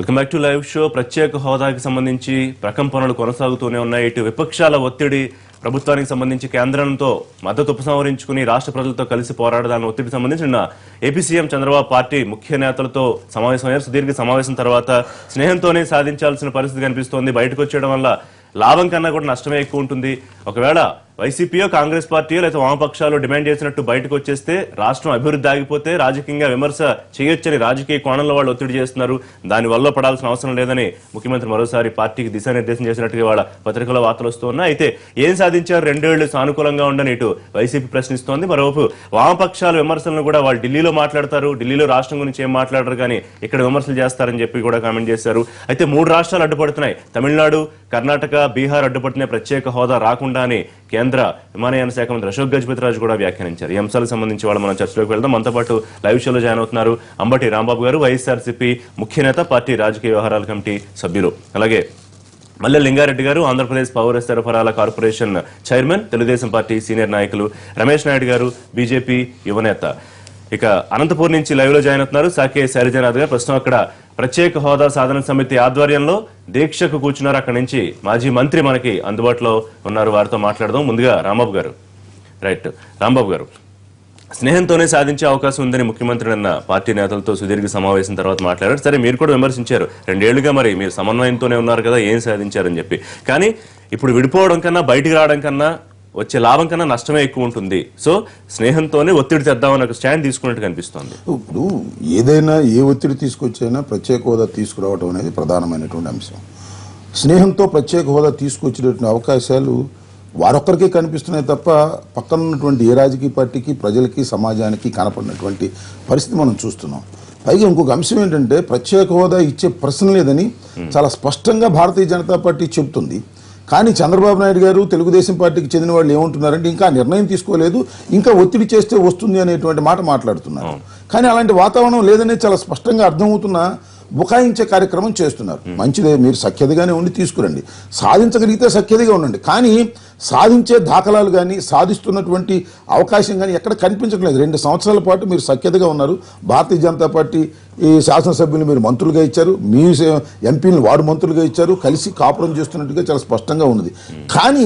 Welcome back to live show ప్రత్యేక హోదాకి సంబంధించి ప్రకంపనలు కొనసాగుతూనే ఉన్నాయి ఇటు విపక్షాల ఒత్తిడి ప్రభుత్వానికి సంబంధించి కేంద్రంతో మద్దతు ఉపసంహరించుకుని రాష్ట్ర ప్రజలతో కలిసి పోరాడదాని ఒత్తిడికి సంబంధించి నిన్న ఏపీ సీఎం చంద్రబాబు పార్టీ ముఖ్య నేతలతో సమావేశమయ్యారు సుదీర్ఘ సమావేశం తర్వాత స్నేహంతోనే సాధించాల్సిన పరిస్థితి కనిపిస్తోంది బయటకు వచ్చేయడం వల్ల లాభం కన్నా కూడా నష్టమే ఎక్కువ ఉంటుంది ఒకవేళ వైసీపీయో కాంగ్రెస్ పార్టీయో లేదా వామపక్షాలు డిమాండ్ చేసినట్టు బయటకు వచ్చేస్తే రాష్ట్రం అభివృద్ధి ఆగిపోతే రాజకీయంగా విమర్శ చేయొచ్చని రాజకీయ కోణంలో వాళ్ళు ఒత్తిడి చేస్తున్నారు దాని వల్ల పడాల్సిన అవసరం లేదని ముఖ్యమంత్రి మరోసారి పార్టీకి దిశానిర్దేశం చేసినట్టుగా వాళ్ళ పత్రికలో వార్తలు వస్తున్నాయి అయితే ఏం సాధించారు రెండేళ్లు సానుకూలంగా ఉండని ఇటు వైసీపీ ప్రశ్నిస్తోంది మరోవైపు వామపక్షాల విమర్శలను కూడా వాళ్ళు ఢిల్లీలో మాట్లాడతారు ఢిల్లీలో రాష్ట్రం గురించి ఏం మాట్లాడరు కానీ ఇక్కడ విమర్శలు చేస్తారని చెప్పి కూడా కామెంట్ చేశారు అయితే మూడు రాష్ట్రాలు అడ్డుపడుతున్నాయి తమిళనాడు కర్ణాటక బీహార్ అడ్డుపడుతున్నాయి ప్రత్యేక హోదా రాకుండా అని కేంద్ర విమానయాన శాఖ మంత్రి అశోక్ గజపతిరాజు కూడా వ్యాఖ్యానించారు ఈ అంశాలకు సంబంధించి వాళ్ళు మనం చర్చలోకి వెళ్దాం మనతో పాటు లైవ్ షోలో జాయిన్ అవుతున్నారు అంబటి రాంబాబు గారు వైఎస్ఆర్సీపీ ముఖ్య నేత పార్టీ రాజకీయ వ్యవహారాల కమిటీ సభ్యులు అలాగే మల్లె లింగారెడ్డి గారు ఆంధ్రప్రదేశ్ పౌర సరఫరాల corporation chairman Telugu Desam party senior నాయకులు రమేష్ నాయుడు గారు బీజేపీ యువనేత ఇక అనంతపూర్ నుంచి లైవ్ లో జాయిన్ అవుతున్నారు సాకే శైలజనాథ్ గారు ప్రస్తుతం అక్కడ ప్రత్యేక హోదా సాధన సమితి ఆధ్వర్యంలో దీక్షకు కూర్చున్నారు అక్కడి నుంచి మాజీ మంత్రి మనకి అందుబాటులో ఉన్నారు వారితో మాట్లాడదాం ముందుగా రాంబాబు గారు రైట్ రాంబాబు గారు స్నేహంతోనే సాధించే అవకాశం ఉందని ముఖ్యమంత్రి నిన్న పార్టీ నేతలతో సుదీర్ఘ సమావేశం తర్వాత మాట్లాడారు సరే మీరు కూడా విమర్శించారు రెండేళ్లుగా మరి మీరు సమన్వయంతోనే ఉన్నారు కదా ఏం సాధించారని చెప్పి కానీ ఇప్పుడు విడిపోవడం కన్నా బయటికి రావడం కన్నా వచ్చే లాభం కన్నా నష్టమే ఎక్కువ ఉంటుంది సో స్నేహంతోనే ఒత్తిడి తెద్దామని ఒక స్టాండ్ తీసుకున్నట్టు కనిపిస్తోంది ఇప్పుడు ఏదైనా ఏ ఒత్తిడి తీసుకొచ్చైనా ప్రత్యేక హోదా తీసుకురావడం అనేది ప్రధానమైనటువంటి అంశం స్నేహంతో ప్రత్యేక హోదా తీసుకొచ్చేటటువంటి అవకాశాలు వారొక్కరికే కనిపిస్తున్నాయి తప్ప పక్కన ఉన్నటువంటి ఏ రాజకీయ పార్టీకి ప్రజలకి సమాజానికి కనపడినటువంటి పరిస్థితి మనం చూస్తున్నాం పైగా ఇంకొక అంశం ఏంటంటే ప్రత్యేక హోదా ఇచ్చే ప్రశ్న లేదని చాలా స్పష్టంగా భారతీయ జనతా పార్టీ చెబుతుంది కానీ చంద్రబాబు నాయుడు గారు తెలుగుదేశం పార్టీకి చెందిన వాళ్ళు ఏమంటున్నారంటే ఇంకా నిర్ణయం తీసుకోలేదు ఇంకా ఒత్తిడి చేస్తే వస్తుంది అనేటువంటి మాట మాట్లాడుతున్నారు కానీ అలాంటి వాతావరణం లేదనే చాలా స్పష్టంగా అర్థమవుతున్న బుకాయించే కార్యక్రమం చేస్తున్నారు మంచిదే మీరు సఖ్యతగానే ఉండి తీసుకురండి సాధించగలిగితే సఖ్యతగా ఉండండి కానీ సాధించే దాఖలాలు కానీ సాధిస్తున్నటువంటి అవకాశం కానీ ఎక్కడ కనిపించట్లేదు రెండు సంవత్సరాల పాటు మీరు సఖ్యతగా ఉన్నారు భారతీయ జనతా పార్టీ ఈ శాసనసభ్యులు మీరు మంత్రులుగా ఇచ్చారు మీ ఎంపీలను వారు మంత్రులుగా ఇచ్చారు కలిసి కాపురం చేస్తున్నట్టుగా చాలా స్పష్టంగా ఉన్నది కానీ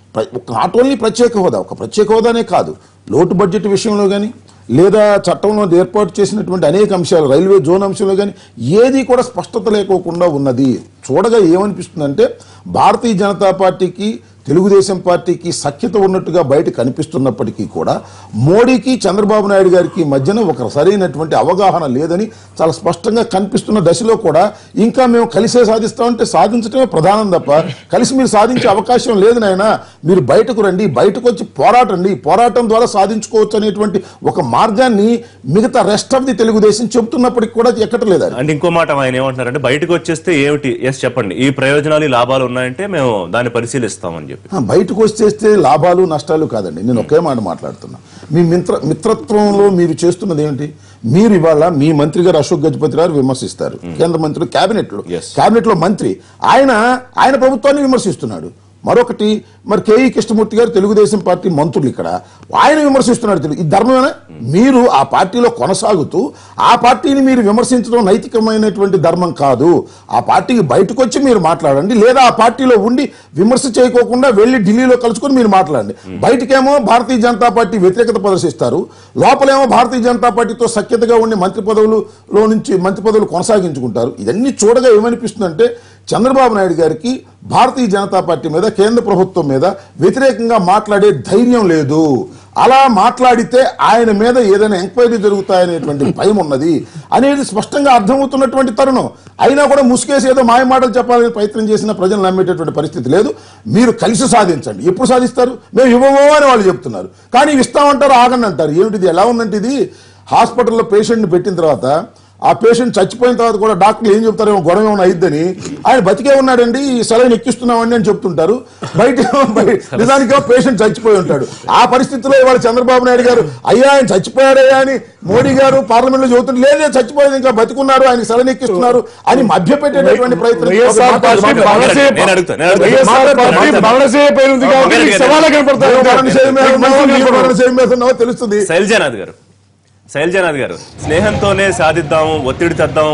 నాట్ ఓన్లీ ప్రత్యేక హోదా ఒక ప్రత్యేక హోదానే కాదు లోటు బడ్జెట్ విషయంలో కానీ లేదా చట్టంలో ఏర్పాటు చేసినటువంటి అనేక అంశాలు రైల్వే జోన్ అంశంలో కానీ ఏది కూడా స్పష్టత లేకోకుండా ఉన్నది చూడగా ఏమనిపిస్తుందంటే భారతీయ జనతా పార్టీకి తెలుగుదేశం పార్టీకి సఖ్యత ఉన్నట్టుగా బయట కనిపిస్తున్నప్పటికీ కూడా మోడీకి చంద్రబాబు నాయుడు గారికి మధ్యన ఒక సరైనటువంటి అవగాహన లేదని చాలా స్పష్టంగా కనిపిస్తున్న దశలో కూడా ఇంకా మేము కలిసే సాధిస్తామంటే సాధించడమే ప్రధానం తప్ప కలిసి మీరు సాధించే అవకాశం లేదు నాయన మీరు బయటకు రండి బయటకు వచ్చి పోరాటండి పోరాటం ద్వారా సాధించుకోవచ్చు అనేటువంటి ఒక మార్గాన్ని మిగతా రెస్ట్ ఆఫ్ ది తెలుగుదేశం చెబుతున్నప్పటికీ కూడా ఎక్కట్లేదు అది. అంటే ఇంకో మాట ఆయన ఏమంటున్నారంటే బయటకు వచ్చేస్తే ఏమిటి ఎస్ చెప్పండి ఈ ప్రయోజనాలు ఈ లాభాలు ఉన్నాయంటే మేము దాన్ని పరిశీలిస్తామని చెప్పి ఆ, బయటకు వచ్చేస్తే లాభాలు నష్టాలు కాదండి నేను ఒకే మాట మాట్లాడుతున్నా మీ మిత్ర మిత్రత్వంలో మీరు చేస్తున్నది ఏమిటి మీరు ఇవాళ మీ మంత్రి గారు అశోక్ గజపతి గారు విమర్శిస్తారు కేంద్ర మంత్రులు కేబినెట్ లో Yes. కేబినెట్ లో మంత్రి ఆయన ఆయన ప్రభుత్వాన్ని విమర్శిస్తున్నాడు మరొకటి మరి కేఈ కృష్ణమూర్తి గారు తెలుగుదేశం పార్టీ మంత్రులు ఇక్కడ ఆయన విమర్శిస్తున్నాడు తెలుగు ఇది ధర్మమేనా మీరు ఆ పార్టీలో కొనసాగుతూ ఆ పార్టీని మీరు విమర్శించడం నైతికమైనటువంటి ధర్మం కాదు ఆ పార్టీకి బయటకు వచ్చి మీరు మాట్లాడండి లేదా ఆ పార్టీలో ఉండి విమర్శ చేయకోకుండా వెళ్ళి ఢిల్లీలో కలుసుకొని మీరు మాట్లాడండి బయటకేమో భారతీయ జనతా పార్టీ వ్యతిరేకత ప్రదర్శిస్తారు లోపలేమో భారతీయ జనతా పార్టీతో సఖ్యతగా ఉండి మంత్రి పదవులలో నుంచి మంత్రి పదవులు కొనసాగించుకుంటారు ఇవన్నీ చూడగా ఏమనిపిస్తుందంటే చంద్రబాబు నాయుడు గారికి భారతీయ జనతా పార్టీ మీద కేంద్ర ప్రభుత్వం మీద వ్యతిరేకంగా మాట్లాడే ధైర్యం లేదు అలా మాట్లాడితే ఆయన మీద ఏదైనా ఎంక్వైరీ జరుగుతాయనేటువంటి భయం ఉన్నది అనేది స్పష్టంగా అర్థమవుతున్నటువంటి తరుణం అయినా కూడా ముసుకేసి ఏదో మాయ మాటలు చెప్పాలని ప్రయత్నం చేసిన ప్రజలు నమ్మేటటువంటి పరిస్థితి లేదు మీరు కలిసి సాధించండి ఎప్పుడు సాధిస్తారు మేము ఇవ్వమో అని వాళ్ళు చెప్తున్నారు కానీ ఇవి ఇస్తామంటారు ఆగండి అంటారు ఏమిటిది ఎలా ఉందంటే ఇది హాస్పిటల్లో పేషెంట్ని పెట్టిన తర్వాత ఆ పేషెంట్ చచ్చిపోయిన తర్వాత కూడా డాక్టర్లు ఏం చెప్తారేమో గొడవ ఏమైనా అయిద్దని ఆయన బతికే ఉన్నాడండి ఈ సెలైన్ ఎక్కిస్తున్నామండి అని చెప్తుంటారు బయట బయ- నిజానికి పేషెంట్ చచ్చిపోయి ఉంటాడు ఆ పరిస్థితిలో ఇవాళ చంద్రబాబు నాయుడు గారు అయ్యా ఆయన చచ్చిపోయాడయ్యా అని మోడీ గారు పార్లమెంట్ లో చెబుతుంటే లేదు లేదు, చచ్చిపోయేది ఇంకా బతికున్నారు ఆయన సెలైన్ ఎక్కిస్తున్నారు అని మభ్యపెట్టేటటువంటి ప్రయత్నం వైఎస్ఆర్ పార్టీ మాట్లాడు- బలసే- నేను అడుగుతా, నేను అడుగుతా. వైఎస్ఆర్ పార్టీ బలసే పైన ఉంది కాబట్టి ఒకరికి మీకు సవాళ్ళే కనపడతాయి. నువ్వు మరణ శైలి మీద ఉన్నావో, నీ మరణ శైలి మీద ఉన్నావో తెలుస్తుంది శైలజానాథ్ గారు శైలజానాథ్ గారు స్నేహంతోనే సాధిద్దాం ఒత్తిడి తెద్దాం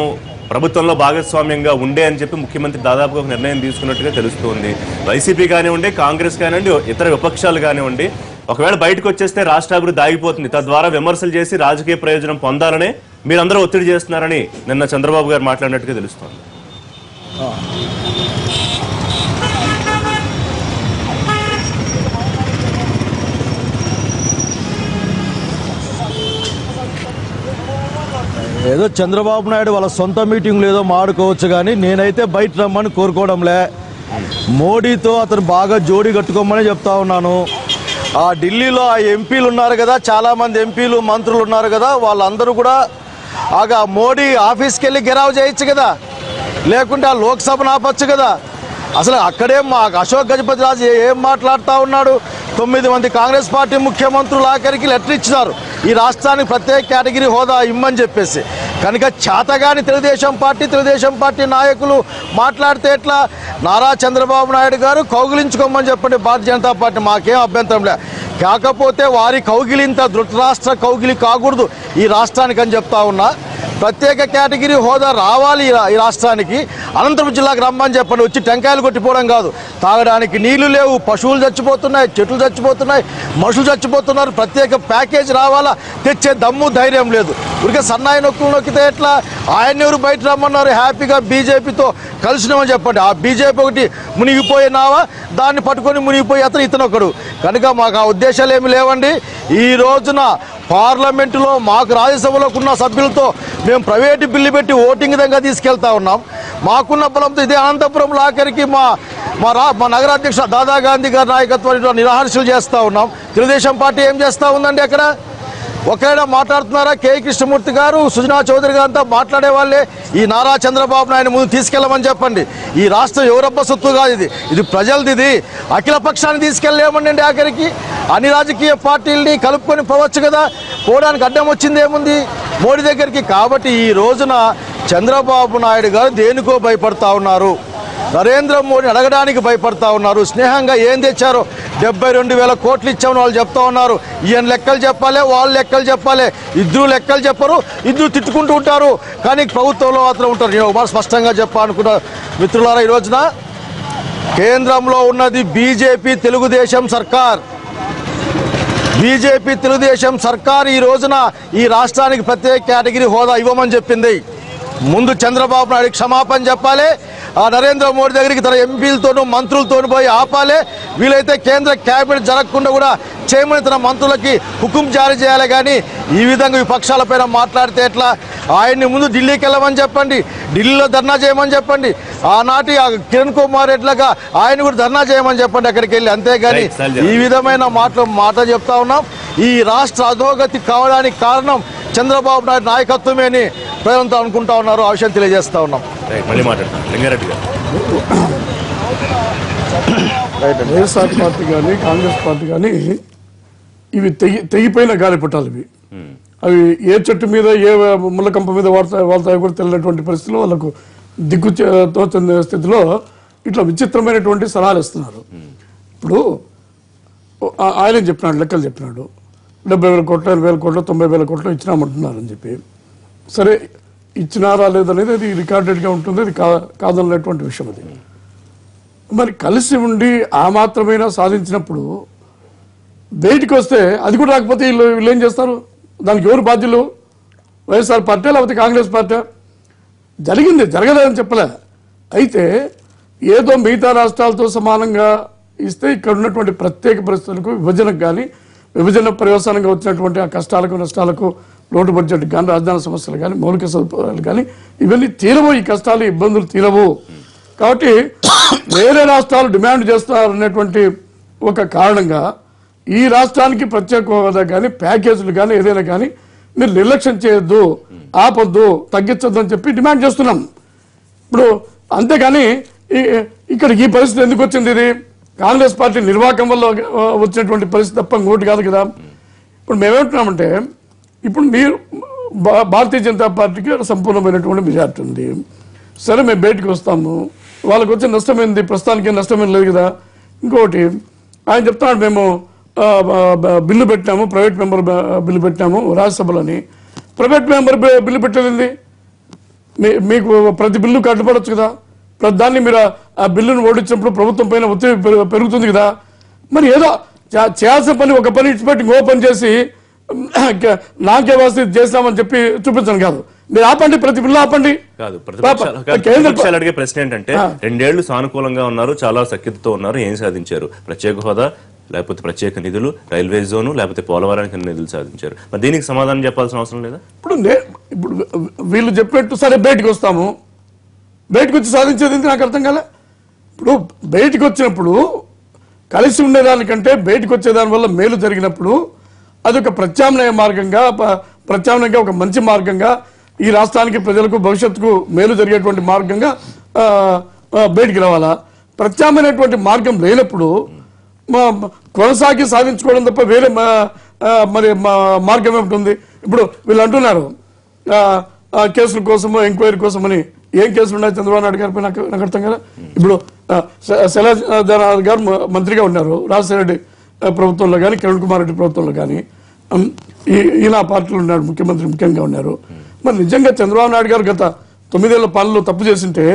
ప్రభుత్వంలో భాగస్వామ్యంగా ఉండే అని చెప్పి ముఖ్యమంత్రి దాదాపుగా ఒక నిర్ణయం తీసుకున్నట్టుగా తెలుస్తోంది వైసీపీ కానివ్వండి కాంగ్రెస్ కానివ్వండి ఇతర విపక్షాలు కానివ్వండి ఒకవేళ బయటకు వచ్చేస్తే రాష్ట్ర అభివృద్ధి ఆగిపోతుంది తద్వారా విమర్శలు చేసి రాజకీయ ప్రయోజనం పొందాలనే మీరందరూ ఒత్తిడి చేస్తున్నారని నిన్న చంద్రబాబు గారు మాట్లాడినట్టుగా తెలుస్తోంది ఏదో చంద్రబాబు నాయుడు వాళ్ళ సొంత మీటింగ్లు ఏదో మాడుకోవచ్చు కానీ నేనైతే బయట రమ్మని కోరుకోవడంలే మోడీతో అతను బాగా జోడి కట్టుకోమని చెప్తా ఉన్నాను ఆ ఢిల్లీలో ఆ ఎంపీలు ఉన్నారు కదా చాలామంది ఎంపీలు మంత్రులు ఉన్నారు కదా వాళ్ళందరూ కూడా ఆగా మోడీ ఆఫీస్కి వెళ్ళి గెరావ్ చేయొచ్చు కదా లేకుంటే ఆ లోక్సభను ఆపచ్చు కదా అసలు అక్కడే మా అశోక్ గజపతి రాజు ఏ- ఏం మాట్లాడుతూ ఉన్నాడు తొమ్మిది మంది కాంగ్రెస్ పార్టీ ముఖ్యమంత్రులు ఆఖరికి లెటర్ ఇచ్చినారు ఈ రాష్ట్రానికి ప్రత్యేక కేటగిరీ హోదా ఇమ్మని చెప్పేసి కనుక చేతగాని తెలుగుదేశం పార్టీ తెలుగుదేశం పార్టీ నాయకులు మాట్లాడితే ఎట్లా నారా చంద్రబాబు నాయుడు గారు కౌగిలించుకోమని చెప్పండి భారతీయ జనతా పార్టీ మాకేం అభ్యంతరం లే కాకపోతే వారి కౌగిలింత ధృతరాష్ట్ర కౌగిలి కాకూడదు ఈ రాష్ట్రానికి అని చెప్తా ఉన్నా ప్రత్యేక కేటగిరీ హోదా రావాలి ఈ రా- ఈ రాష్ట్రానికి అనంతపురం జిల్లాకు రమ్మని చెప్పండి వచ్చి టెంకాయలు కొట్టిపోవడం కాదు తాగడానికి నీళ్లు లేవు పశువులు చచ్చిపోతున్నాయి చెట్లు చచ్చిపోతున్నాయి మనుషులు చచ్చిపోతున్నారు ప్రత్యేక ప్యాకేజ్ రావాలా తెచ్చే దమ్ము ధైర్యం లేదు ఊరికే సన్నాయి నొక్కులు నొక్కితే ఎట్లా ఆయన ఎవరు బయట రమ్మన్నారు హ్యాపీగా బీజేపీతో కలిసినామని చెప్పండి ఆ బీజేపీ ఒకటి మునిగిపోయినావా దాన్ని పట్టుకొని మునిగిపోయి అతను ఇతను ఒకడు కనుక మాకు ఆ ఉద్దేశాలు ఏమి లేవండి ఈ రోజున పార్లమెంటులో మాకు రాజ్యసభలోకి ఉన్న సభ్యులతో మేము ప్రైవేటు బిల్లు పెట్టి ఓటింగ్ విధంగా తీసుకెళ్తా ఉన్నాం మాకున్న బలంతో ఇదే అనంతపురంలో ఆఖరికి మా మా రా మా నగర అధ్యక్షుడు దాదా గాంధీ గారి నాయకత్వంలో నిరాహర్షలు చేస్తూ ఉన్నాం తెలుగుదేశం పార్టీ ఏం చేస్తూ ఉందండి అక్కడ ఒకవేళ మాట్లాడుతున్నారా కే కృష్ణమూర్తి గారు సుజనా చౌదరి గారితో మాట్లాడే వాళ్ళే ఈ నారా చంద్రబాబు నాయుడు ముందు తీసుకెళ్ళమని చెప్పండి ఈ రాష్ట్రం ఎవరబ్బ సొత్తు కాదు ఇది ఇది ప్రజలది ఇది అఖిల పక్షాన్ని తీసుకెళ్ళలేమండి ఆఖరికి అన్ని రాజకీయ పార్టీలని కలుపుకొని పోవచ్చు కదా పోవడానికి అడ్డం వచ్చింది ఏముంది మోడీ దగ్గరికి కాబట్టి ఈ రోజున చంద్రబాబు నాయుడు గారు దేనికో భయపడతా ఉన్నారు నరేంద్ర మోడీ అడగడానికి భయపడతా ఉన్నారు స్నేహంగా ఏం తెచ్చారో డెబ్బై రెండు వేల కోట్లు ఇచ్చామని వాళ్ళు చెప్తా ఉన్నారు ఈయన లెక్కలు చెప్పాలి వాళ్ళు లెక్కలు చెప్పాలి ఇద్దరు లెక్కలు చెప్పరు ఇద్దరు తిట్టుకుంటూ ఉంటారు కానీ ప్రభుత్వంలో మాత్రం ఉంటారు నేను ఒక మాట స్పష్టంగా చెప్పాలనుకున్న మిత్రులారా ఈ రోజున కేంద్రంలో ఉన్నది బీజేపీ తెలుగుదేశం సర్కార్ బీజేపీ తెలుగుదేశం సర్కార్ ఈ రోజున ఈ రాష్ట్రానికి ప్రత్యేక కేటగిరీ హోదా ఇవ్వమని చెప్పింది ముందు చంద్రబాబు నాయుడు క్షమాపణ చెప్పాలి ఆ నరేంద్ర మోడీ దగ్గరికి తన ఎంపీలతోనూ మంత్రులతోనూ పోయి ఆపాలి వీలైతే కేంద్ర కేబినెట్ జరగకుండా కూడా చేయమని తన మంత్రులకి హుకుం జారీ చేయాలి కానీ ఈ విధంగా విపక్షాలపైన మాట్లాడితే ఎట్లా ఆయన్ని ముందు ఢిల్లీకి వెళ్ళమని చెప్పండి ఢిల్లీలో ధర్నా చేయమని చెప్పండి ఆనాటి ఆ కిరణ్ కుమార్ రెడ్లగా ఆయన కూడా ధర్నా చేయమని చెప్పండి అక్కడికి వెళ్ళి అంతేగాని Right, Salja. ఈ విధమైన మాటలు మాట చెప్తా ఉన్నాం ఈ రాష్ట్ర అధోగతి కావడానికి కారణం చంద్రబాబు నాయుడు నాయకత్వమే అని ప్రజలంతా అనుకుంటా ఉన్నారు ఆ విషయం తెలియజేస్తా ఉన్నాం రైట్, మళ్ళీ మాట్లాడతాం లింగారెడ్డి గారు వైఎస్ఆర్ పార్టీ కానీ కాంగ్రెస్ పార్టీ కానీ ఇవి తెగి తెగిపోయిన గాలిపటాలు ఇవి అవి ఏ చెట్టు మీద ఏ ముళ్ళకంప మీద వాడతాయి వాళ్తాయో కూడా తెలియనటువంటి పరిస్థితిలో వాళ్ళకు దిక్కు చే- తోచని స్థితిలో ఇట్లా విచిత్రమైనటువంటి సలహాలు ఇస్తున్నారు ఇప్పుడు ఆ- ఆయన చెప్పినాడు లెక్కలు చెప్పినాడు డెబ్బై వేల కోట్లు ఎనభై వేల కోట్లు తొంభై వేల కోట్లు ఇచ్చినామంటున్నారని చెప్పి సరే ఇచ్చినారా లేదనేది అది రికార్డెడ్గా ఉంటుంది అది కా కాదన్నటువంటి విషయం అది మరి కలిసి ఉండి ఆ మాత్రమైనా సాధించినప్పుడు బయటికి వస్తే అది కూడా రాకపోతే వీళ్ళు వీళ్ళు ఏం చేస్తారు దానికి ఎవరు బాధ్యులు వైఎస్ఆర్ పార్టీ లేకపోతే కాంగ్రెస్ పార్టీ జరిగింది జరగలేదని చెప్పలే అయితే ఏదో మిగతా రాష్ట్రాలతో సమానంగా ఇస్తే ఇక్కడ ఉన్నటువంటి ప్రత్యేక పరిస్థితులకు విభజనకు కానీ విభజన పర్యవసానంగా వచ్చినటువంటి ఆ కష్టాలకు నష్టాలకు లోటు బడ్జెట్ కానీ రాజధాని సమస్యలు కానీ మౌలిక సదుపాయాలు కానీ ఇవన్నీ తీరవు ఈ కష్టాలు ఇబ్బందులు తీరవు కాబట్టి వేరే రాష్ట్రాలు డిమాండ్ చేస్తారనేటువంటి ఒక కారణంగా ఈ రాష్ట్రానికి ప్రత్యేక హోదా కానీ ప్యాకేజీలు కానీ ఏదైనా కానీ మీరు నిర్లక్ష్యం చేయొద్దు ఆపొద్దు తగ్గించొద్దు అని చెప్పి డిమాండ్ చేస్తున్నాం ఇప్పుడు అంతేగాని ఈ- ఇక్కడ ఈ పరిస్థితి ఎందుకు వచ్చింది ఇది కాంగ్రెస్ పార్టీ నిర్వాహకం వల్ల ఆ, వచ్చినటువంటి పరిస్థితి తప్ప ఇంకోటి కాదు కదా ఇప్పుడు మేమేమంటున్నామంటే ఇప్పుడు మీరు భా- భారతీయ జనతా పార్టీకి సంపూర్ణమైనటువంటి మెజార్టీ ఉంది సరే మేము బయటకు వస్తాము వాళ్ళకి వచ్చే నష్టం ఏంది ప్రస్తుతానికి ఏం నష్టం ఏం లేదు కదా ఇంకోటి ఆయన చెప్తున్నాడు మేము ఆ, బ- బ- బిల్లు పెట్టినాము ప్రైవేట్ మెంబర్ బ- బిల్లు పెట్టినాము రాజ్యసభలోని ప్రైవేట్ మెంబర్ బి- బిల్లు పెట్టలేదు మీ- మీకు ప్రతి బిల్లు కట్టుబడచ్చు కదా ప్రతి దాన్ని మీరు ఆ- ఆ బిల్లును ఓడించినప్పుడు ప్రభుత్వం పైన ఒత్తిడి పెరు- పెరుగుతుంది కదా మరి ఏదో చే- చేయాల్సిన పని ఒక పని ఇచ్చిపెట్టి ఇంకో పని చేసి నాకే వస్తే చేస్తామని చెప్పి చూపించను కాదు మీరు ఆపండి ప్రతి బిల్లు ఆపండి కాదు పాప, ప్రతిపక్షాలు కాదు, కేంద్ర ప్రతిపక్షాలు అడిగే ప్రశ్న ఏంటంటే ఆ. రెండేళ్లు సానుకూలంగా ఉన్నారు చాలా సఖ్యతతో ఉన్నారు ఏం సాధించారు ప్రత్యేక హోదా లేకపోతే ప్రత్యేక నిధులు రైల్వే జోను లేకపోతే పోలవరానికి నిధులు సాధించారు మరి దీనికి సమాధానం చెప్పాల్సిన అవసరం లేదా ఇప్పుడు నే- ఇప్పుడు వీళ్ళు చెప్పినట్టు సరే బయటకు వస్తాము బయటకు వచ్చి సాధించేది ఏంటి నాకు అర్థం కాలే ఇప్పుడు బయటకు వచ్చినప్పుడు కలిసి ఉండేదానికంటే బయటకు వచ్చేదాని వల్ల మేలు జరిగినప్పుడు అదొక ప్రత్యామ్నాయ మార్గంగా ప- ప్రత్యామ్నాయంగా ఒక మంచి మార్గంగా ఈ రాష్ట్రానికి ప్రజలకు భవిష్యత్తుకు మేలు జరిగేటువంటి మార్గంగా ఆ, ఆ, బయటికి రావాలా ప్రత్యామ్నాయటువంటి మార్గం లేనప్పుడు మా- మా- కొనసాగి సాధించుకోవడం తప్ప వేరే మా- ఆ, మరి మా- మార్గం ఏమిటి ఉంది ఇప్పుడు వీళ్ళు అంటున్నారు ఆ, ఆ కేసుల కోసము ఎంక్వైరీ కోసమని ఏం కేసులు ఉన్నాయి చంద్రబాబు నాయుడు గారిపై నాకు నాకు అర్థం కదా ఇప్పుడు ఆ, శ- శైలజానాథ్ గారు మ- మంత్రిగా ఉన్నారు రాజశేఖర రెడ్డి ఆ, ప్రభుత్వంలో కానీ కిరణ్ కుమార్ రెడ్డి ప్రభుత్వంలో కానీ ఉమ్, ఈ- ఈయన ఆ పార్టీలో ఉన్నారు ముఖ్యమంత్రి ముఖ్యంగా ఉన్నారు మరి నిజంగా చంద్రబాబు నాయుడు గారు గత తొమ్మిదేళ్ల పాలనలో తప్పు చేసింటే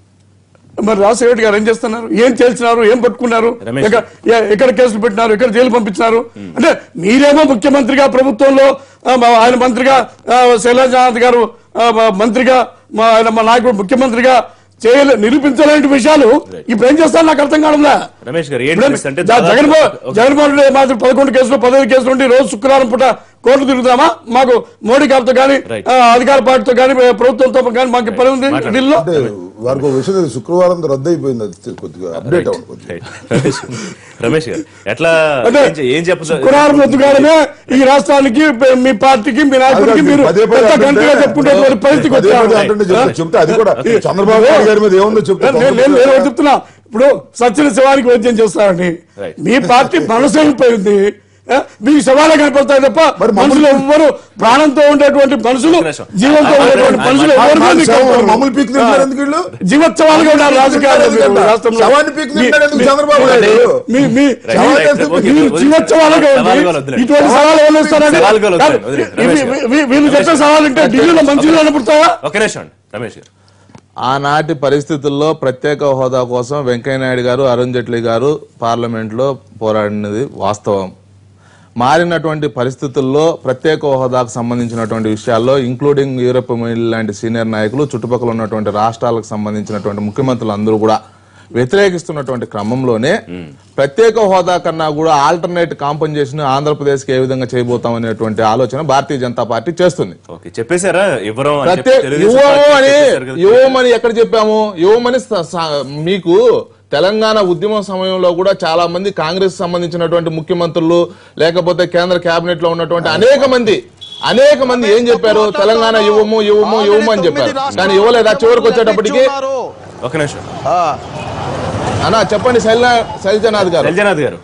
మరి రాజశేఖర రెడ్డి గారు ఏం చేస్తున్నారు ఏం చేల్చినారు ఏం పట్టుకున్నారు రమేష్. ఎక్కడ ఎ- ఎక్కడ కేసులు పెట్టినారు ఎక్కడ జైలు పంపించినారు అంటే మీరేమో ముఖ్యమంత్రిగా ప్రభుత్వంలో ఆ, మా- ఆయన మంత్రిగా ఆ, శైలజానాథ్ గారు ఆ, మా మంత్రిగా మా ఆయన మా నాయకుడు ముఖ్యమంత్రిగా చేయలే నిరూపించలేని విషయాలు ఇప్పుడు ఏం చేస్తారు నాకు అర్థం కావడంలే రమేష్ గారు ఏంటి ఇప్పుడు సమస్య అంటే జ- దాదాపు- జగన్మోహన్ ఒక- జగన్మోహన్ రెడ్డి మాత్రం పదకొండు కేసులు పదహైదు కేసులు ఉండి రోజు శుక్రవారం పూట కోర్టు తిరుగుతామా మాకు మోడీ గారితో కానీ Right. అధికార పార్టీతో కానీ ప్రభుత్వంతో కానీ మాకు పని ఉంది మాట్లాడండి. ఢిల్లీలో అంటే వారికి ఒక విషయం తెలియదు, శుక్రవారం రద్దు అయిపోయింది అది కొద్దిగా అప్డేట్ అవ్వండి కొద్దిగా రైట్. రమేష్ రమేష్ గారు ఎట్లా అంటే ఏం చె- ఏం చెప్పదు శుక్రవారం ఎత్తుగానే ఈ రాష్ట్రానికి ప- మీ పార్టీకి మీ నాయకుడికి అది మీరు పదే పదే పెద్ద అంటుంటే- గంటగా చెప్పుకునేటువంటి పరిస్థితికి పదే పదే వచ్చారు అంటుంటే చెప్తే- చెప్తే అది కూడా చంద్రబాబు నాయుడు గారి మీద ఏముందో చెప్తే నేను నేను- నేను ఒకటి చెప్తున్నా ఇప్పుడు సచిన శివానికి వైద్యం చేస్తారండి Right. మీ పార్టీ మనసు అయిపోయింది ఆ, మీకు శవాలే కనపడతాయి తప్ప మరి మమ్మల్ని- మనుషులు ఎవ్వరు ప్రాణంతో ఉండేటువంటి మనుషులు ఒక్క నిమిషం. జీవంతో ఆ, ఆ, ఉండేటువంటి ఆ, మనుషులు ఆ, ఎవరు మా- మీకు శవం- కనపడరు. మామూలు పీక్ తింటున్నారు ఎందుకు వీళ్ళు? జీవోత్సవాలుగా ఉన్నారు రాజకీయాలు మీరు ఎందుకంట? రాష్ట్రంలో శవాన్ని పీక్ మీ- తింటాడు ఎందుకు మీ- చంద్రబాబు నాయుడు? మీ మీ రైట్, శవాలు రైట్, వేస్తే ఓకే, మీరు వదిలేండి. జీవోత్సవాలుగా ఉంది సవాలుగా వదిలేండి. ఇటువంటి సవాలు ఎవరు ఇస్తారండి సవాలుగా వదిలేండి, కాదు, వదిలేండి. ఇవి- రమేష్ గారు. ఇవి- వీళ్ళు చెప్పే సవాలు అంటే ఢిల్లీలో మంచిగా కనపడతావా ఒక నిమిషం అండి రమేష్ గారు ఆనాటి పరిస్థితుల్లో ప్రత్యేక హోదా కోసం వెంకయ్యనాయుడు గారు అరుణ్ జైట్లీ గారు పార్లమెంట్లో పోరాడినది వాస్తవం మారినటువంటి పరిస్థితుల్లో ప్రత్యేక హోదాకు సంబంధించినటువంటి విషయాల్లో ఇంక్లూడింగ్ యూరప్ మిల్ లాంటి సీనియర్ నాయకులు చుట్టుపక్కల ఉన్నటువంటి రాష్ట్రాలకు సంబంధించినటువంటి ముఖ్యమంత్రులు అందరూ కూడా వ్యతిరేకిస్తున్నటువంటి క్రమంలోనే ప్రత్యేక హోదా కన్నా కూడా ఆల్టర్నేట్ కాంపన్సేషన్ ఆంధ్రప్రదేశ్కి ఏ విధంగా చేయబోతాం అనేటువంటి ఆలోచన భారతీయ జనతా పార్టీ చేస్తుంది ఓకే చెప్పేశారా ఇవ్వరం అని చెప్పి ప్రత్యేక తెలుగుదేశం యువము పార్టీ అని చెప్పేశారు కదా. యువమని ఎక్కడ చెప్పాము యువమని స- స- మీకు తెలంగాణ ఉద్యమం సమయంలో కూడా చాలా మంది కాంగ్రెస్ సంబంధించినటువంటి ముఖ్యమంత్రులు లేకపోతే కేంద్ర కేబినెట్ లో ఉన్నటువంటి అనేక మంది అనేక మంది ఏం చెప్పారు తెలంగాణ యువము యువము యువము అని చెప్పారు కానీ ఇవ్వలేదా చివరికి వచ్చేటప్పటికి ఒక నిమిషం అన్నా చెప్పండి శైల శైలజనాథ్ గారు ఎల్జనాథ్ గారు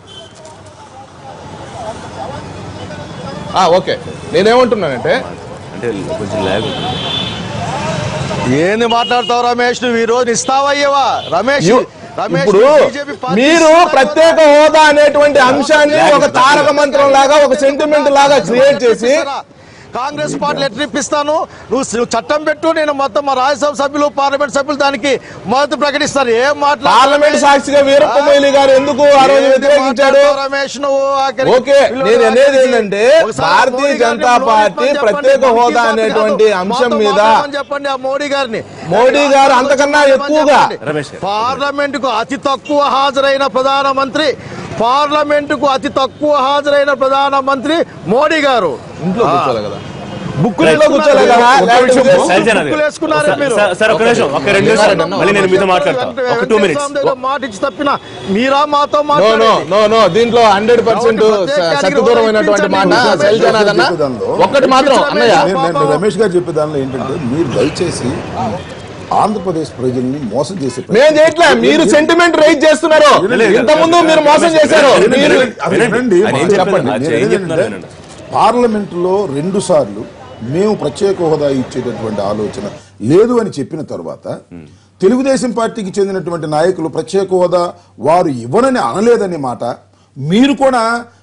ఆ, ఓకే నేనేమంటున్నానంటే అంటే కొంచెం ల్యాగ్ ఉంటుంది ఏంది మాట్లాడతావు రమేష్ నువ్వు ఈ రోజు ఇస్తావయ్యవా రమేష్ యు- రమేష్ ఇప్పుడు బీజేపీ పార్టీ మీరు ఇస్తావా? ప్రత్యేక హోదా అనేటువంటి అంశాన్ని ఒక తారక మంత్రం లాగా ఒక సెంటిమెంట్ లాగా క్రియేట్ చేసి కాంగ్రెస్ పార్టీ లెటర్ ఇప్పిస్తాను నువ్వు సి- చట్టం పెట్టు నేను మొత్తం మా రాజ్యసభ సభ్యులు పార్లమెంట్ సభ్యులు దానికి మద్దతు ప్రకటిస్తారు ఏం మాట్లాడుతున్నావు పార్లమెంట్ రమేష్? సాక్షిగా వీరప్ప మొయిలీ గారు ఎందుకు ఆ రోజు ఏంది వ్యతిరేకించాడు మాట్లాడతావు రమేష్ నువ్వు ఆఖరి- ఓకే వీళ్ళు నేను అనేది ఆఖరికి ఏంటంటే ఒకసారి భారతీయ మోడీ గారిని జనతా లోపలికి పార్టీ చెప్పండి, ప్రత్యేక మనకి హోదా కాదు. అనేటువంటి అంశం మాతో మీద మాట్లాడమని చెప్పండి ఆ మోడీ గారిని మోడీ గారు అంతకన్నా ఎక్కువగా రమేష్ గారు. పార్లమెంట్ కు అతి తక్కువ హాజరైన ప్రధానమంత్రి పార్లమెంట్ కు అతి తక్కువ హాజరైన ప్రధానమంత్రి మోడీ గారు ఇంట్లో కూర్చోలే కదా బుక్కులు ఇంట్లో కూర్చోలే కదా ఒక లేకపోతే నిమిషం. విదేశీ- శైలజనాథ్ బుక్కులు వేసుకున్నారే గారు మీరు. సార్- సార్ ఒక నిమిషం ఒక రెండు నిమిషాలు మళ్ళీ నేను మీతో మాట్లాడతాను ఒక టూ మినిట్స్ ఏదో మాట ఇచ్చి తప్పిన మీరా మాతో నో నో మాట్లాడేది నో నో దీంట్లో హండ్రెడ్ పర్సెంట్ కాబట్టి ప్రత్యేక సత్యదూరమైనటువంటి మాట ఇప్పించండి. శైలజనాథ్ అన్న ఒక్కటి మాత్రం అన్నయ్య నేను- నేను రమేష్ గారు చెప్పే దానిలో ఏంటంటే మీరు దయచేసి ఆంధ్రప్రదేశ్ ప్రజల్ని మోసం చేసే ప్రయత్నం- మేము చేయట్లే మీరు సెంటిమెంట్ రైజ్ చేస్తున్నారు ఇంత ముందు మీరు మోసం చేశారు వినండి, మీరు వినండి, అది వినండి. వినండి, ఆయన ఏం మాకు చెప్పారు? చెప్పండి. ఆయన నేను ఏం అనేది చెప్తున్నారు ఏంటంటే, వినండి. పార్లమెంటులో రెండు సార్లు మేము ప్రత్యేక హోదా ఇచ్చేటటువంటి ఆలోచన లేదు అని చెప్పిన తర్వాత తెలుగుదేశం పార్టీకి చెందినటువంటి నాయకులు ప్రత్యేక హోదా వారు ఇవ్వనని అనలేదనే మాట మీరు కూడా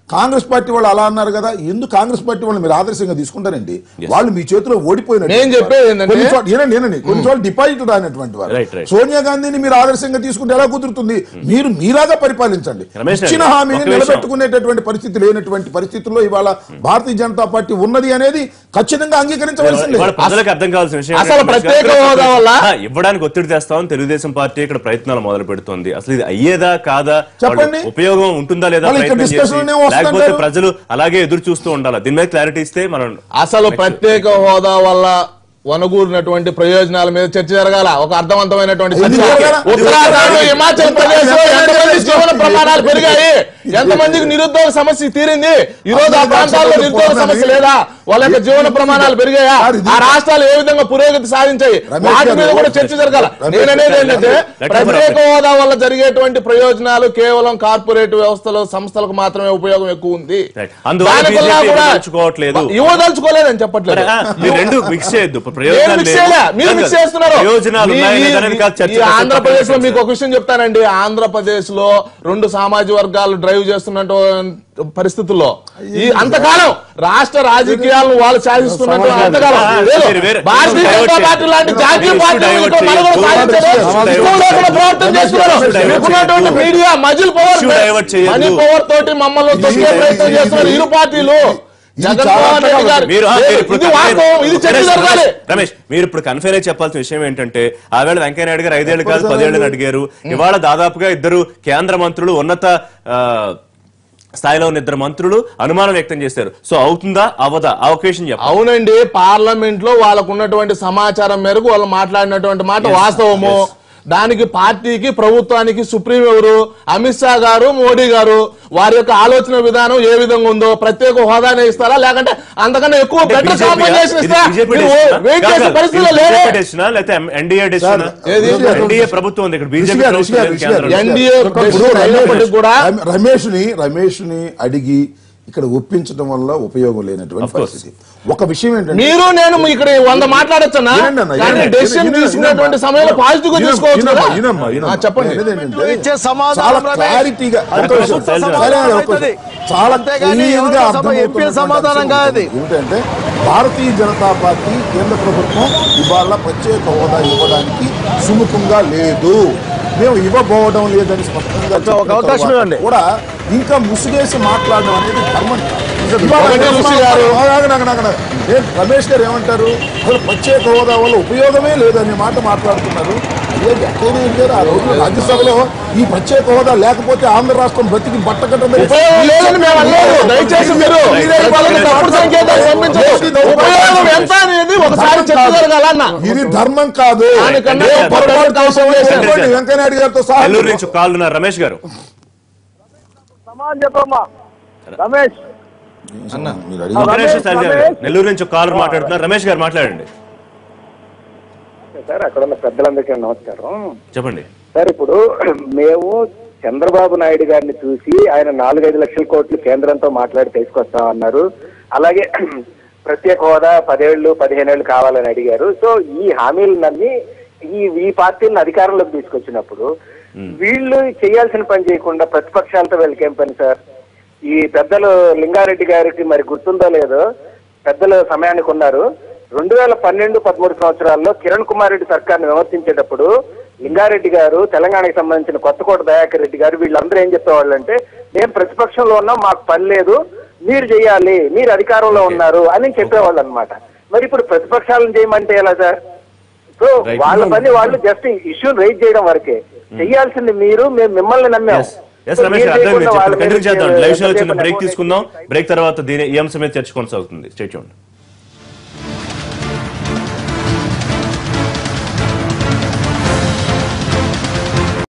కాంగ్రెస్ పార్టీ వాళ్ళు అలా అన్నారు కదా ఎందుకు కాంగ్రెస్ పార్టీ వాళ్ళు మీరు ఆదర్శంగా తీసుకుంటారండి వాళ్ళు మీ చేతిలో ఓడిపోయినట్టు నేను చెప్పేది ఏంటంటే- కొన్ని చోట్ల- వినండి, వినండి. కొన్ని చోట్ల డిపాజిట్ రానటువంటి వారు Right, right. సోనియా గాంధీని మీరు ఆదర్శంగా తీసుకుంటే ఎలా కుదురుతుంది మీరు మీలాగా పరిపాలించండి రమేష్ ఇచ్చిన గారు, హామీని ఒక్క నిమిషం. నిలబెట్టుకునేటటువంటి పరిస్థితి లేనటువంటి పరిస్థితుల్లో ఇవాళ భారతీయ జనతా పార్టీ ఉన్నది అనేది ఖచ్చితంగా అంగీకరించవలసిందే ఇవాళ ప్రజలకు అర్థం కావాల్సిన విషయం అసలు ఏంటంటే ప్రత్యేక రమేష్ గారు హోదా వల్ల- ఆ, ఇవ్వడానికి ఒత్తిడి తెస్తామని తెలుగుదేశం పార్టీ ఇక్కడ ప్రయత్నాలు మొదలు పెడుతోంది అసలు ఇది అయ్యేదా కాదా చెప్పండి. వాళ్ళు ఉపయోగం ఉంటుందా లేదా మళ్ళీ ఇక్కడ ప్రయత్నం discussion చేసి, లోనే వస్తుంటారు. లేకపోతే ప్రజలు అలాగే ఎదురు చూస్తూ ఉండాలి దీని మీద క్లారిటీ ఇస్తే మనం అసలు ప్రత్యేక హోదా వల్ల వనగూరినటువంటి ప్రయోజనాల మీద చర్చ జరగాల ఒక అర్థవంతమైనటువంటి చర్చ ఎందుకు జరగాల? ఉత్తరాఖండ్ హిమాచల్ ప్రదేశ్ లో ఎంతమంది జీవన ప్రమాణాలు పెరిగాయి ఎంతమందికి నిరుద్యోగ సమస్య తీరింది ఈ రోజు ఆ ప్రాంతాల్లో నిరుద్యోగ సమస్య లేదా వాళ్ళ యొక్క జీవన ప్రమాణాలు పెరిగాయా ఆ రాష్ట్రాలు ఏ విధంగా పురోగతి సాధించాయి రమేష్ వాటి మీద గారు, కూడా చర్చ జరగాల రమేష్ నేననేది ఏంటంటే గారు, ప్రత్యేక హోదా వల్ల జరిగేటువంటి ప్రయోజనాలు కేవలం కార్పొరేట్ వ్యవస్థలు సంస్థలకు మాత్రమే ఉపయోగం ఎక్కువ ఉంది Right. అందువల్ల దానివల్ల BJP కూడా ఇవ్వదలుచుకోవట్లేదు. ఇవ్వదలుచుకోలేదని చెప్పట్లేదు ఆ, మీరు రెండు మిక్స్ చేయొద్దు నేను ప్రయోజనాలు మిక్స్ లేవు. చేయలే, మీరు కాదు, మిక్స్ చేస్తున్నారు ప్రయోజనాలు మీ- ఉన్నాయి ఈ- లేదని కాదు చర్చ ఈ ఆంధ్రప్రదేశ్ లో మీకు ఒక విషయం చెప్తానండి ఆంధ్రప్రదేశ్ లో రెండు సామాజిక వర్గాలు డ్రైవ్ చేస్తున్నట్టు పరిస్థితుల్లో ఈ అంతకాలం రాష్ట్ర రాజకీయాలను వాళ్ళు సాధిస్తున్నట్టు సమాజం అంతకాలం ఆ, లేదు. వేరే- వేరే- భారతీయ డైవర్ట్ జనతా చేయొద్దు. పార్టీ లాంటి జాతీయ ఇష్యూ పార్టీలు డైవర్ట్ ఇక్కడ మనుగడ చేయొద్దు. సాధించలేదు. ఇష్యూ సిగ్గు డైవర్ట్ లేకుండా ప్రవర్తన చేస్తున్నారు ఇష్యూ డైవర్ట్ మీకున్నటువంటి చేయొద్దు. Media muscle power issue divert చేయొద్దు. మనీ పవర్ తోటి మమ్మల్ని తొక్కే ఇది- ప్రయత్నం ఇది- చేస్తున్నారు ఇరు పార్టీలు ఇది జగన్మోహన్ రెడ్డి గారు మీరు ఆ, మీరు ఇప్పుడు ఇది వాస్తవం ఇది చర్చ రమేష్, జరగాలి రమేష్ మీరు ఇప్పుడు కన్ఫైన్ అయి చెప్పాల్సిన విషయం ఏంటంటే ఆవేళ వెంకయ్య నాయుడు గారు ఐదేళ్లు కాదు పదేళ్లను అడిగారు ఇవాళ దాదాపుగా ఇద్దరు కేంద్ర మంత్రులు ఉన్నత ఆ, స్థాయిలో ఉన్న ఇద్దరు మంత్రులు అనుమానం వ్యక్తం చేశారు సో అవుతుందా అవదా అవకాశం చెప్పండి అవునండి పార్లమెంట్ లో వాళ్ళకు ఉన్నటువంటి సమాచారం మేరకు వాళ్ళు మాట్లాడినటువంటి మాట వాస్తవము దానికి పార్టీకి ప్రభుత్వానికి సుప్రీం ఎవరు అమిత్ షా గారు మోడీ గారు వారి యొక్క ఆలోచన విధానం ఏ విధంగా ఉందో ప్రత్యేక హోదానే ఇస్తారా లేకంటే అంతకన్నా ఎక్కువ అంటే బెటర్ BJP యా? కాంపెన్సేషన్ ఇది ఇస్తారా BJP మీరు డెసిషనా? వెయిట్ కాదు, చేసే కాదు. పరిస్థితిలో ఇది లేరే BJP డెసిషనా? లేకపోతే ఎన్డీఏ డెసిషనా? ఏది? ఎన్డీఏ ప్రభుత్వం ఉంది ఇక్కడ బీజేపీ రిషి గారు, రిషి గారు, ప్రభుత్వం రిషి గారు, కేంద్రంలో. ఎన్డీఏ ఇప్పుడు డెసిషన్ అయినప్పటికీ కూడా రమ- రమేష్ ని రమేష్ ని అడిగి ఇక్కడ ఒప్పించడం వల్ల ఉపయోగం లేనటువంటి Of course. పరిస్థితి ఒక విషయం ఏంటంటే మీరు నేను ఇక్కడ వంద మాట్లాడొచ్చనా వినండి అన్న, కానీ వినండి. డెసిషన్ వినండి, తీసుకునేటువంటి వినండి. సమయంలో పాజిటివ్ గా వినమ్మా, తీసుకోవచ్చు కదా వినమ్మా, వినమ్మా, వినమ్మా. ఆ, చెప్పండి నేను అనేది ఏంటంటే, ఇచ్చే సమాధానం చాలా రమేష్. క్లారిటీగా అది ఒక్క నిమిషం. ప్రభుత్వ సరే, సమాధానం ఒక్క నిమిషం. అవుతుంది. చాలా అంతేగాని క్లియర్గా ఎవరో సభ అర్థమవుతున్నటువంటి ఎంపీల సమాధానం అంశం కాదు ఇది. ఏమిటంటే భారతీయ జనతా పార్టీ కేంద్ర ప్రభుత్వం ఇవాళ ప్రత్యేక హోదా ఇవ్వడానికి సుముఖంగా లేదు మేము ఇవ్వబోవడం లేదని స్పష్టంగా ఒక చెప్పిన అవకాశం తర్వాత ఇవ్వండి. కూడా ఇంకా ముసుగేసి మాట్లాడడం అనేది ధర్మం ఇవాళ ఒకటే ముసి గారు. ఆగు, ఆగు, ఆగు, ఆగు, ఆగు. ఏం రమేష్ గారు ఏమంటారు అసలు ప్రత్యేక హోదా వల్ల ఉపయోగమే లేదనే మాట మాట్లాడుతున్నారు అదే ఎక్కడైనా ఏం లేదు ఆ రోజు రాజ్యసభలో ఈ ప్రత్యేక హోదా లేకపోతే ఆంధ్ర రాష్ట్రం బ్రతికి బట్టకట్టమే ఉపయోగం లేదని మేము అనలేదు దయచేసి మీరు వాళ్ళకి తప్పుడు సంకేతాలు పంపించదు ఉపయోగం ఎంత అనేది ఒకసారి చర్చ జరగాలన్న ఇది ధర్మం కాదు దానికన్నా ఏ గొప్ప పొరపాటు అవకాశం లేదు. చేసుకోండి, వెంకయ్యనాయుడు గారితో సహా నెల్లూరు నుంచి కాల్ ఉన్నారు రమేష్ గారు సమాధానం చెప్పమ్మా రమేష్ మీరు అడిగిన ఒక నిమిషం సార్ గారు. రమేష్. నెల్లూరు నుంచి కాల్ మాట్లాడుతున్నారు రమేష్ గారు మాట్లాడండి సార్ అక్కడ ఉన్న పెద్దలందరికీ నమస్కారం చెప్పండి సార్ ఇప్పుడు మేము చంద్రబాబు నాయుడు గారిని చూసి ఆయన నాలుగైదు లక్షల కోట్లు కేంద్రంతో మాట్లాడి తీసుకొస్తా అన్నారు అలాగే ప్రత్యేక హోదా పదేళ్లు పదిహేనేళ్లు కావాలని అడిగారు సో ఈ హామీలు నమ్మి ఈ ఈ పార్టీలను అధికారంలోకి తీసుకొచ్చినప్పుడు వీళ్ళు చేయాల్సిన పని చేయకుండా ప్రతిపక్షాలతో వీళ్ళకేం పని సార్ ఈ పెద్దలు లింగారెడ్డి గారికి మరి గుర్తుందో లేదో పెద్దలు సమయానికి ఉన్నారు రెండు వేల పన్నెండు పదమూడు సంవత్సరాల్లో కిరణ్ కుమార్ రెడ్డి సర్కార్ని విమర్శించేటప్పుడు లింగారెడ్డి గారు తెలంగాణకి సంబంధించిన కొత్తకోట దయాకర్ రెడ్డి గారు వీళ్ళందరూ ఏం చెప్పేవాళ్ళు అంటే మేము ప్రతిపక్షంలో ఉన్నాం మాకు పని లేదు మీరు చేయాలి మీరు అధికారంలో ఉన్నారు అని చెప్పేవాళ్ళు అనమాట మరి ఇప్పుడు ప్రతిపక్షాలను చేయమంటే ఎలా సార్ సో Right. వాళ్ళ పని వాళ్ళు జస్ట్ ఇష్యూ రైజ్ చేయడం వరకే చెయ్యాల్సింది మీరు మేము మిమ్మల్ని నమ్మాం ఎస్ ఎస్ సో రమేష్ మీరు గారు అర్థం చేయకుండా వాళ్ళ కంటిన్యూ మీద చేద్దాం లైవ్ షో వచ్చిన ఎంతసేపు బ్రేక్ అమౌంట్ తీసుకుందాం బ్రేక్ తర్వాత దీని ఈ అంశం మీద చర్చ కొనసాగుతుంది స్టేట్ చూడండి